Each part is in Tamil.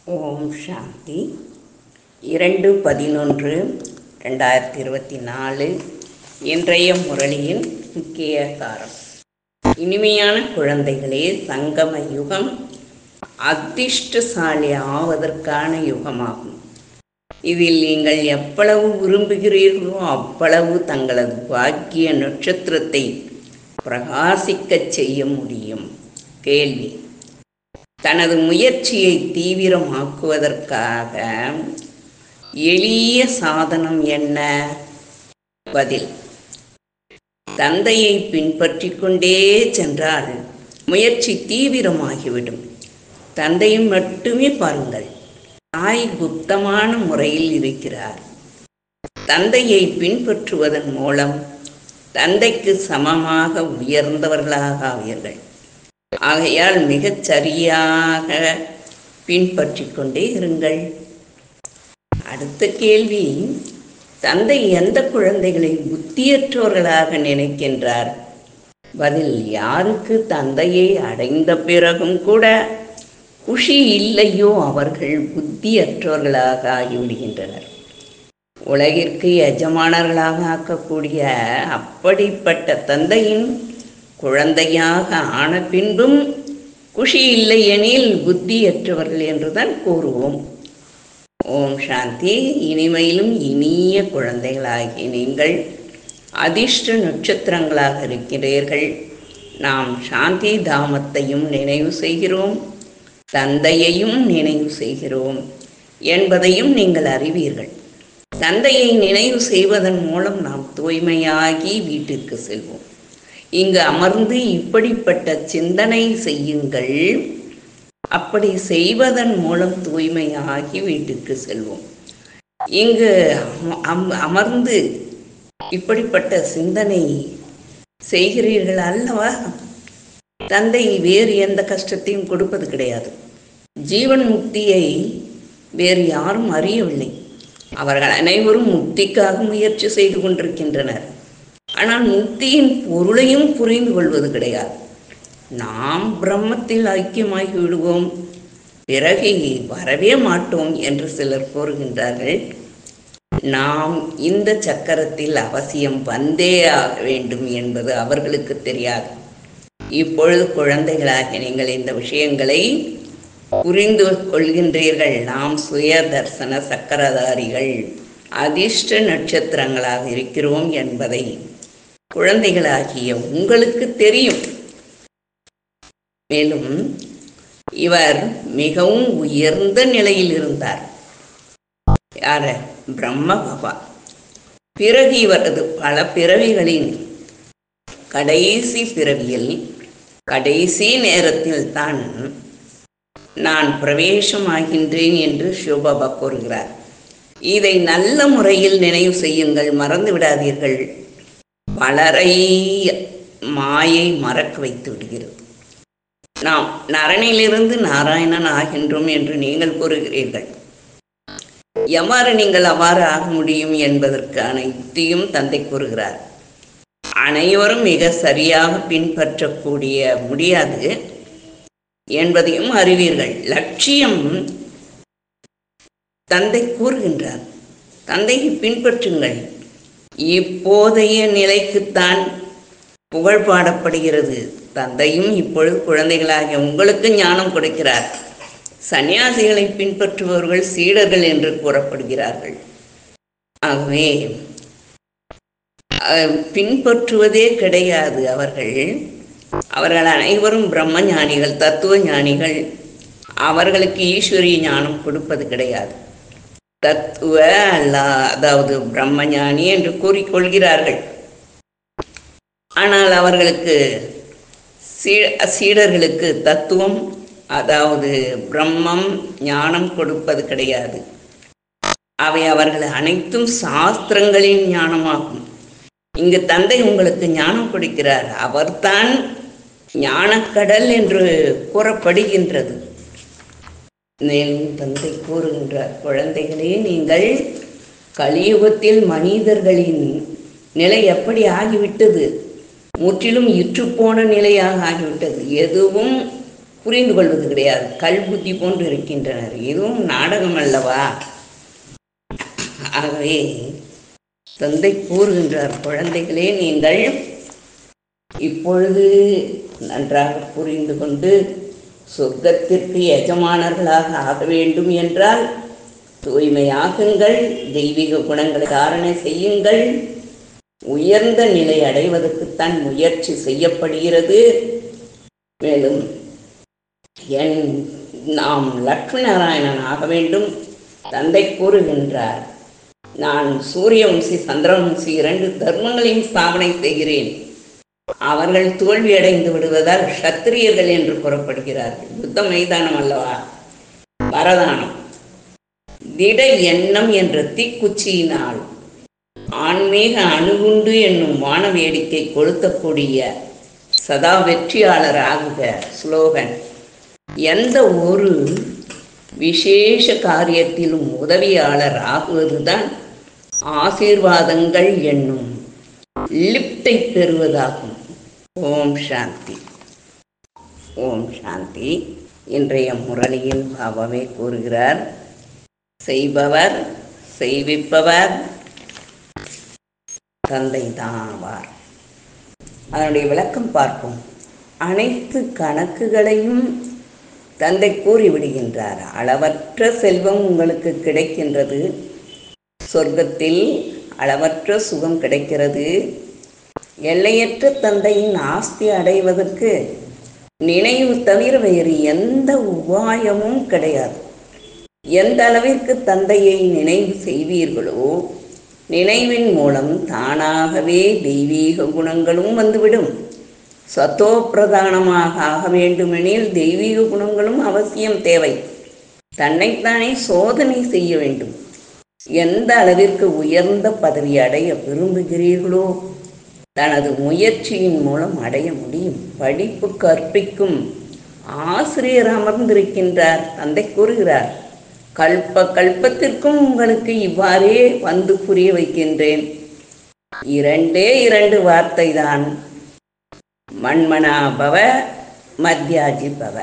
ஓம் சாந்தி இரண்டு பதினொன்று ரெண்டாயிரத்தி இருபத்தி நாலு இன்றைய முரளியின் முக்கிய காரம் இனிமையான குழந்தைகளே சங்கம யுகம் அதிர்ஷ்டசாலி ஆவதற்கான யுகமாகும் இதில் நீங்கள் எவ்வளவு விரும்புகிறீர்களோ அவ்வளவு தங்களது பாக்கிய நட்சத்திரத்தை பிரகாசிக்கச் செய்ய முடியும் கேள்வி தனது முயற்சியை தீவிரமாக்குவதற்காக எளிய சாதனம் என்ன பதில் தந்தையை பின்பற்றி கொண்டே சென்றால் முயற்சி தீவிரமாகிவிடும் தந்தையை மட்டுமே பாருங்கள் தாய் குப்தமான முறையில் இருக்கிறார் தந்தையை பின்பற்றுவதன் மூலம் தந்தைக்கு சமமாக உயர்ந்தவர்களாக ஆவீர்கள் ஆகையால் மிகச் சரியாக பின்பற்றி கொண்டே இருங்கள் அடுத்த கேள்வி தந்தை எந்த குழந்தைகளை புத்தியற்றோர்களாக நினைக்கின்றார் பதில் யாருக்கு தந்தையை அடைந்த பிறகும் கூட குஷி இல்லையோ அவர்கள் புத்தியற்றோர்களாக ஆகிவிடுகின்றனர் உலகிற்கு எஜமானர்களாக ஆக்கக்கூடிய அப்படிப்பட்ட தந்தையின் குழந்தையாக ஆன பின்பும் குஷி இல்லை எனில் புத்தியற்றவர்கள் என்றுதான் கூறுவோம் ஓம் சாந்தி இனிமையிலும் இனிய குழந்தைகளாகி நீங்கள் அதிர்ஷ்ட நட்சத்திரங்களாக இருக்கிறீர்கள் நாம் சாந்தி தாமத்தையும் நினைவு செய்கிறோம் தந்தையையும் நினைவு செய்கிறோம் என்பதையும் நீங்கள் அறிவீர்கள் தந்தையை நினைவு செய்வதன் மூலம் நாம் தூய்மையாகி வீட்டிற்கு செல்வோம் இங்கு அமர்ந்து இப்படிப்பட்ட சிந்தனை செய்யுங்கள் அப்படி செய்வதன் மூலம் தூய்மையாகி வீட்டுக்கு செல்வோம் இங்கு அம்- அமர்ந்து இப்படிப்பட்ட சிந்தனை செய்கிறீர்கள் அல்லவா தந்தை வேறு எந்த கஷ்டத்தையும் கொடுப்பது கிடையாது ஜீவன் முக்தியை வேறு யாரும் அறியவில்லை அவர்கள் அனைவரும் முக்திக்காக முயற்சி செய்து கொண்டிருக்கின்றனர் ஆனால் முக்தியின் பொருளையும் புரிந்து கொள்வது கிடையாது நாம் பிரம்மத்தில் ஐக்கியமாகி விடுவோம் பிறகு வரவே மாட்டோம் என்று சிலர் கூறுகின்றார்கள் நாம் இந்த சக்கரத்தில் அவசியம் வந்தே ஆக வேண்டும் என்பது அவர்களுக்கு தெரியாது இப்பொழுது குழந்தைகளாக நீங்கள் இந்த விஷயங்களை புரிந்து கொள்கின்றீர்கள் நாம் சுய தர்சன சக்கரதாரிகள் அதிர்ஷ்ட நட்சத்திரங்களாக இருக்கிறோம் என்பதை குழந்தைகளாகிய உங்களுக்கு தெரியும் மேலும் இவர் மிகவும் உயர்ந்த நிலையில் இருந்தார் யார பிரம்ம பவா பிறகு இவரது பல பிறவிகளின் கடைசி பிறவியில் கடைசி நேரத்தில் தான் நான் பிரவேசமாகின்றேன் என்று சிவபாபா கூறுகிறார் இதை நல்ல முறையில் நினைவு செய்யுங்கள் மறந்து விடாதீர்கள் பலரை மாயை மறக்க வைத்து விடுகிறது நாம் நரனிலிருந்து நாராயணன் ஆகின்றோம் என்று நீங்கள் கூறுகிறீர்கள் எவ்வாறு நீங்கள் அவ்வாறு ஆக முடியும் என்பதற்கான யுக்தியும் தந்தை கூறுகிறார் அனைவரும் மிக சரியாக பின்பற்றக்கூடிய முடியாது என்பதையும் அறிவீர்கள் லட்சியம் தந்தை கூறுகின்றார் தந்தையை பின்பற்றுங்கள் இப்போதைய நிலைக்குத்தான் புகழ் பாடப்படுகிறது தந்தையும் இப்பொழுது குழந்தைகளாகிய உங்களுக்கு ஞானம் கொடுக்கிறார் சன்னியாசிகளை பின்பற்றுபவர்கள் சீடர்கள் என்று கூறப்படுகிறார்கள் ஆகவே அஹ், பின்பற்றுவதே கிடையாது அவர்கள் அவர்கள் அனைவரும் பிரம்ம ஞானிகள் தத்துவ ஞானிகள் அவர்களுக்கு ஈஸ்வரிய ஞானம் கொடுப்பது கிடையாது தத்துவ அல்ல அதாவது பிரம்ம ஞானி என்று கூறிக்கொள்கிறார்கள் ஆனால் அவர்களுக்கு சீ- சீடர்களுக்கு தத்துவம் அதாவது பிரம்மம் ஞானம் கொடுப்பது கிடையாது அவை அவர்கள் அனைத்தும் சாஸ்திரங்களின் ஞானமாகும் இங்கு தந்தை உங்களுக்கு ஞானம் கொடுக்கிறார் அவர்தான் ஞானக்கடல் என்று கூறப்படுகின்றது மேலும் தந்தை கூறுகின்றார் குழந்தைகளே நீங்கள் கலியுகத்தில் மனிதர்களின் நிலை எப்படி ஆகிவிட்டது முற்றிலும் இற்றுப்போன நிலையாக ஆகிவிட்டது எதுவும் புரிந்து கொள்வது கிடையாது கல் புத்தி போன்று இருக்கின்றனர் இதுவும் நாடகம் அல்லவா ஆகவே தந்தை கூறுகின்றார் குழந்தைகளே நீங்கள் இப்பொழுது நன்றாக புரிந்து கொண்டு சொர்க்கத்திற்கு எஜமானர்களாக ஆக வேண்டும் என்றால் தூய்மையாகுங்கள் தெய்வீக குணங்களை தாரணை செய்யுங்கள் உயர்ந்த நிலை அடைவதற்குத்தான் முயற்சி செய்யப்படுகிறது மேலும் என் நாம் லட்சுமி நாராயணன் ஆக வேண்டும் தந்தை கூறுகின்றார் நான் சூரியவம்சி சந்திரவம்சி இரண்டு தர்மங்களையும் ஸ்தாபனை செய்கிறேன் அவர்கள் தோல்வியடைந்து விடுவதால் சத்திரியர்கள் என்று கூறப்படுகிறார்கள் யுத்த மைதானம் அல்லவா வரதானம் திட எண்ணம் என்ற தீக்குச்சியினால் ஆன்மீக அணுகுண்டு என்னும் வான வேடிக்கை கொளுத்தக்கூடிய சதா வெற்றியாளர் ஆகுக ஸ்லோகன் எந்த ஒரு விசேஷ காரியத்திலும் உதவியாளர் ஆகுவதுதான் ஆசீர்வாதங்கள் என்னும் லிப்டை பெறுவதாகும் ஓம் சாந்தி ஓம் சாந்தி இன்றைய முரளியில் பாபாவே கூறுகிறார் செய்பவர் செய்விப்பவர் தந்தை தான் ஆவார் அதனுடைய விளக்கம் பார்ப்போம் அனைத்து கணக்குகளையும் தந்தை கூறிவிடுகின்றார் அளவற்ற செல்வம் உங்களுக்கு கிடைக்கின்றது சொர்க்கத்தில் அளவற்ற சுகம் கிடைக்கிறது எல்லையற்ற தந்தையின் ஆஸ்தி அடைவதற்கு நினைவு தவிர வேறு எந்த உபாயமும் கிடையாது எந்த அளவிற்கு தந்தையை நினைவு செய்வீர்களோ நினைவின் மூலம் தானாகவே தெய்வீக குணங்களும் வந்துவிடும் சத்தோ பிரதானமாக ஆக வேண்டுமெனில் தெய்வீக குணங்களும் அவசியம் தேவை தன்னைத்தானே சோதனை செய்ய வேண்டும் எந்த அளவிற்கு உயர்ந்த பதவி அடைய விரும்புகிறீர்களோ தனது முயற்சியின் மூலம் அடைய முடியும் படிப்பு கற்பிக்கும் ஆசிரியர் அமர்ந்திருக்கின்றார் தந்தை கூறுகிறார் கல்ப கல்பத்திற்கும் உங்களுக்கு இவ்வாறே வந்து புரிய வைக்கின்றேன் இரண்டே இரண்டு வார்த்தை தான் மண்மனா பவ மத்தியாஜி பவ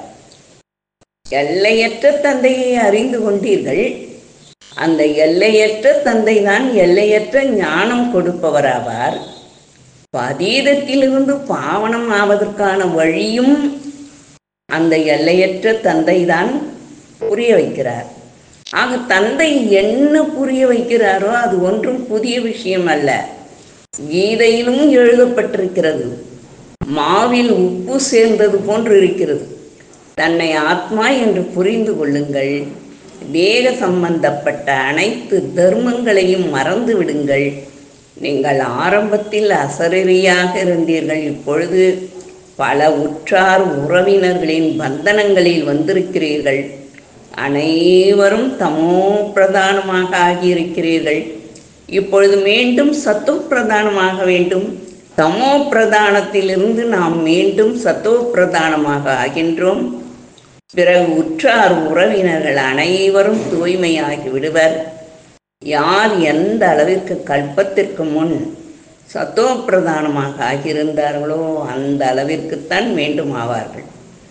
எல்லையற்ற தந்தையை அறிந்து கொண்டீர்கள் அந்த எல்லையற்ற தந்தை தான் எல்லையற்ற ஞானம் கொடுப்பவராவார் பதீதத்திலிருந்து பாவனம் ஆவதற்கான வழியும் அந்த எல்லையற்ற தந்தை தான் புரிய வைக்கிறார் ஆக தந்தை என்ன புரிய வைக்கிறாரோ அது ஒன்றும் புதிய விஷயம் அல்ல கீதையிலும் எழுதப்பட்டிருக்கிறது மாவில் உப்பு சேர்ந்தது போன்று இருக்கிறது தன்னை ஆத்மா என்று புரிந்து கொள்ளுங்கள் தேக சம்பந்தப்பட்ட அனைத்து தர்மங்களையும் மறந்து விடுங்கள் நீங்கள் ஆரம்பத்தில் அசரறியாக இருந்தீர்கள் இப்பொழுது பல உற்றார் உறவினர்களின் பந்தனங்களில் வந்திருக்கிறீர்கள் அனைவரும் தமோ பிரதானமாக ஆகியிருக்கிறீர்கள் இப்பொழுது மீண்டும் சத்தோ பிரதானமாக வேண்டும் தமோ பிரதானத்திலிருந்து நாம் மீண்டும் சத்தோ பிரதானமாக ஆகின்றோம் பிறகு உற்றார் உறவினர்கள் அனைவரும் தூய்மையாகி விடுவர் யார் எந்த அளவிற்கு கல்பத்திற்கு முன் சத்தோ பிரதானமாக ஆகியிருந்தார்களோ அந்த அளவிற்குத்தான் மீண்டும் ஆவார்கள்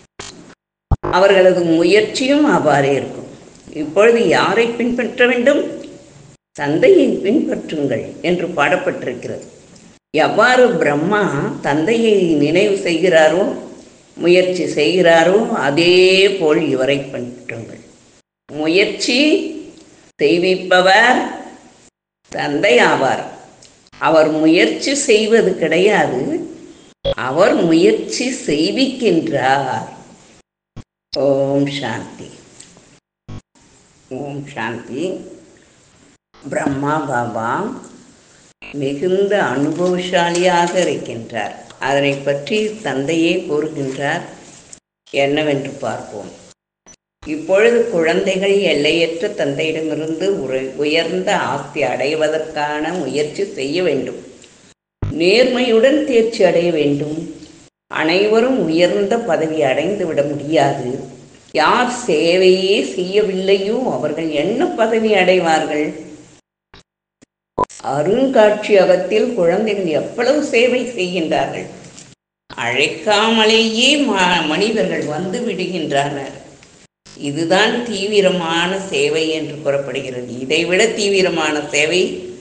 அவர்களது முயற்சியும் அவ்வாறே இருக்கும் இப்பொழுது யாரை பின்பற்ற வேண்டும் தந்தையை பின்பற்றுங்கள் என்று பாடப்பட்டிருக்கிறது எவ்வாறு பிரம்மா தந்தையை நினைவு செய்கிறாரோ முயற்சி செய்கிறாரோ அதே போல் இவரை பின்பற்றுங்கள் முயற்சி செய்விப்பவர் தந்தை ஆவார் அவர் முயற்சி செய்வது கிடையாது அவர் முயற்சி செய்விக்கின்றார் ஓம் சாந்தி ஓம் சாந்தி பிரம்மா பாபா மிகுந்த அனுபவசாலியாக இருக்கின்றார் அதனை பற்றி தந்தையே கூறுகின்றார் என்னவென்று பார்ப்போம் இப்பொழுது குழந்தைகள் எல்லையற்ற தந்தையிடமிருந்து உர- உயர்ந்த ஆஸ்தி அடைவதற்கான முயற்சி செய்ய வேண்டும் நேர்மையுடன் தேர்ச்சி அடைய வேண்டும் அனைவரும் உயர்ந்த பதவி அடைந்து விட முடியாது யார் சேவையே செய்யவில்லையோ அவர்கள் என்ன பதவி அடைவார்கள் அருங்காட்சியகத்தில் குழந்தைகள் எவ்வளவு சேவை செய்கின்றார்கள் அழைக்காமலேயே ம- மனிதர்கள் வந்து விடுகின்றனர் இதுதான் தீவிரமான சேவை என்று கூறப்படுகிறது இதைவிட தீவிரமான சேவை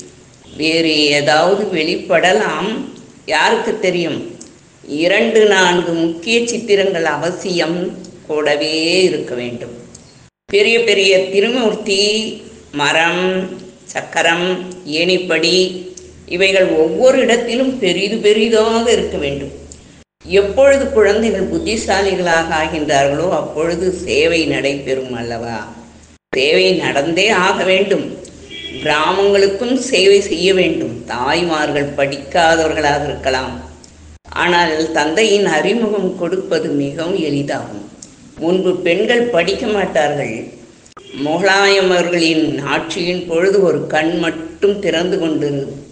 வேறு ஏதாவது வெளிப்படலாம் யாருக்கு தெரியும் இரண்டு நான்கு முக்கிய சித்திரங்கள் அவசியம் கூடவே இருக்க வேண்டும் பெரிய பெரிய திருமூர்த்தி மரம் சக்கரம் ஏணிப்படி இவைகள் ஒவ்வொரு இடத்திலும் பெரிது பெரிதாக இருக்க வேண்டும் எப்பொழுது குழந்தைகள் புத்திசாலிகளாக ஆகின்றார்களோ அப்பொழுது சேவை நடைபெறும் அல்லவா சேவை நடந்தே ஆக வேண்டும் கிராமங்களுக்கும் சேவை செய்ய வேண்டும் தாய்மார்கள் படிக்காதவர்களாக இருக்கலாம் ஆனால் தந்தையின் அறிமுகம் கொடுப்பது மிகவும் எளிதாகும் முன்பு பெண்கள் படிக்க மாட்டார்கள் முகலாயம் அவர்களின் ஆட்சியின் பொழுது ஒரு கண் மட்டும் திறந்து கொண்டு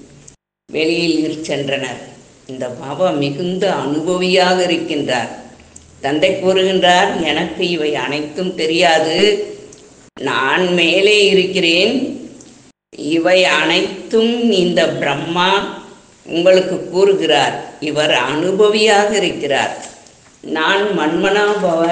வெளியில் சென்றனர் இந்த பாபா மிகுந்த அனுபவியாக இருக்கின்றார் தந்தை கூறுகின்றார் எனக்கு இவை அனைத்தும் தெரியாது நான் மேலே இருக்கிறேன் இவை அனைத்தும் இந்த பிரம்மா உங்களுக்கு கூறுகிறார் இவர் அனுபவியாக இருக்கிறார் நான் மன்மனாபவ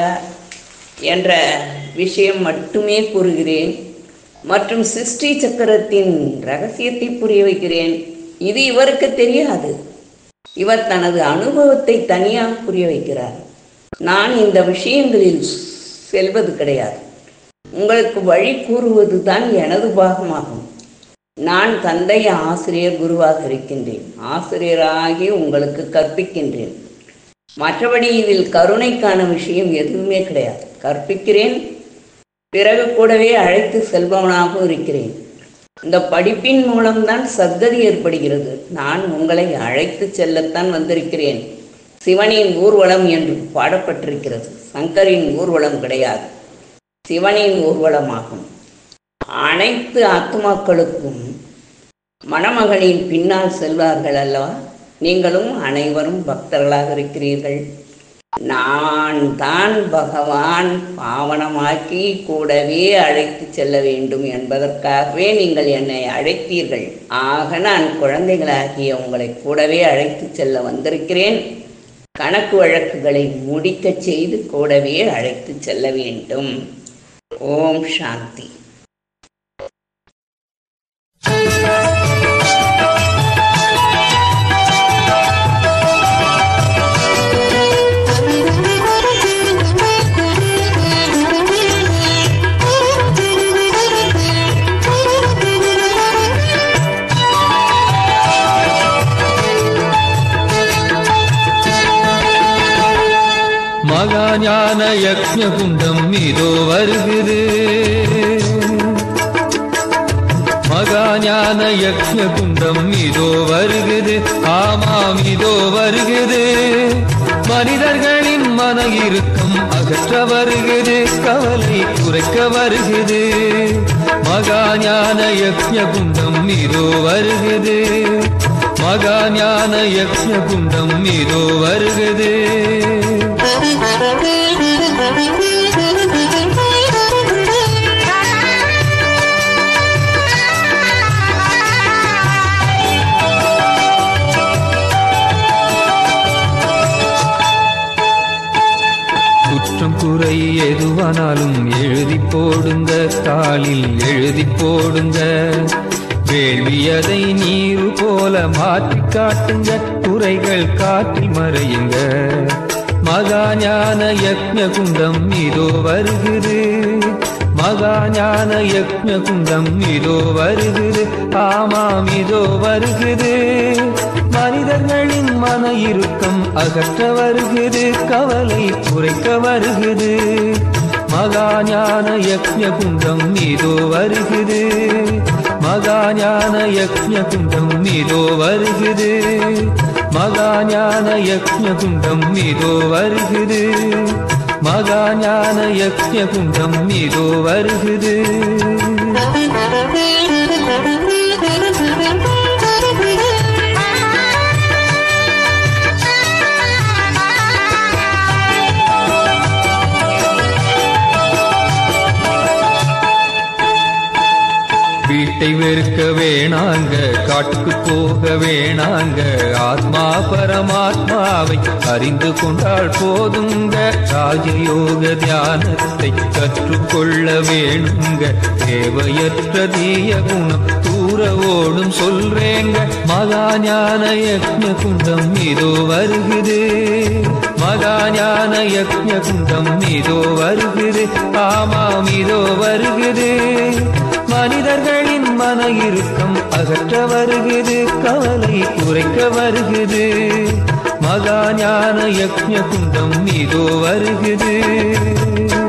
என்ற விஷயம் மட்டுமே கூறுகிறேன் மற்றும் சிருஷ்டி சக்கரத்தின் ரகசியத்தை புரிய வைக்கிறேன் இது இவருக்கு தெரியாது இவர் தனது அனுபவத்தை தனியாக புரிய வைக்கிறார் நான் இந்த விஷயங்களில் செல்வது கிடையாது உங்களுக்கு வழி கூறுவது தான் எனது பாகமாகும் நான் தந்தை ஆசிரியர் குருவாக இருக்கின்றேன் ஆசிரியராகி உங்களுக்கு கற்பிக்கின்றேன் மற்றபடி இதில் கருணைக்கான விஷயம் எதுவுமே கிடையாது கற்பிக்கிறேன் பிறகு கூடவே அழைத்து செல்பவனாகவும் இருக்கிறேன் இந்த படிப்பின் மூலம்தான் சத்கதி ஏற்படுகிறது நான் உங்களை அழைத்து செல்லத்தான் வந்திருக்கிறேன் சிவனின் ஊர்வலம் என்று பாடப்பட்டிருக்கிறது சங்கரின் ஊர்வலம் கிடையாது சிவனின் ஊர்வலமாகும் அனைத்து ஆத்மாக்களுக்கும் மணமகனின் பின்னால் செல்வார்கள் அல்லவா நீங்களும் அனைவரும் பக்தர்களாக இருக்கிறீர்கள் நான் தான் பகவான் பாவனமாக்கி கூடவே அழைத்து செல்ல வேண்டும் என்பதற்காகவே நீங்கள் என்னை அழைத்தீர்கள் ஆக நான் குழந்தைகளாகிய உங்களை கூடவே அழைத்து செல்ல வந்திருக்கிறேன் கணக்கு வழக்குகளை முடிக்கச் செய்து கூடவே அழைத்து செல்ல வேண்டும் ஓம் சாந்தி மகாஞான யக்ஞகுண்டம் இதோ வருகிறது மகாஞான யக்ஞகுண்டம் இதோ வருகிறது ஆமாம் இதோ வருகிறது மனிதர்களின் மன இறுக்கம் அகற்ற வருகிறது கவலை குறைக்க வருகிறது மகாஞான யக்ஞகுண்டம் இதோ வருகிறது மகாஞான யக்ஞகுண்டம் இதோ வருகிறது குற்றம் குறை எதுவானாலும் எழுதி போடுங்க தாளில் எழுதி போடுங்க வேள்வியதை நீர் போல மாற்றி காட்டுங்க குறைகள் காட்டில் மறையுங்க மகாஞான யக்ஞ குண்டம் இதோ வருகிறது மகாஞான யக்ஞ குண்டம் இதோ வருகிறது ஆமாம் இதோ வருகிறது மனிதர்களின் மன இறுக்கம் அகற்ற வருகிறது கவலை குறைக்க வருகிறது மகாஞான யக்ஞ குண்டம் இதோ வருகிறது மகாஞான யக்ஞ குண்டம் இதோ வருகிறது மகாஞான யக்ஞ குண்டம் இதோ வருகிறது மகாஞான யக்ஞ குண்டம் இதோ வருகிறது வீட்டை வெறுக்க வேணாங்க காட்டுக்கு போக வேணாங்க ஆத்மா பரமாத்மாவை அறிந்து கொண்டால் போதுங்க ராஜயோக தியானத்தை கற்றுக்கொள்ள வேணுங்க தேவையற்ற தீய குணம் தூர ஓடும் சொல்றேங்க மகா ஞான யக்ஞ குண்டம் இதோ வருகுது மகா ஞான யக்ஞ குண்டம் இதோ வருகுது ஆமாம் இதோ வருகுது மனிதர்களின் மன இறுக்கம் அகற்ற வருகுது கவலை குறைக்க வருகுது மகா ஞான யக்ஞ குண்டம் இதோ வருகுது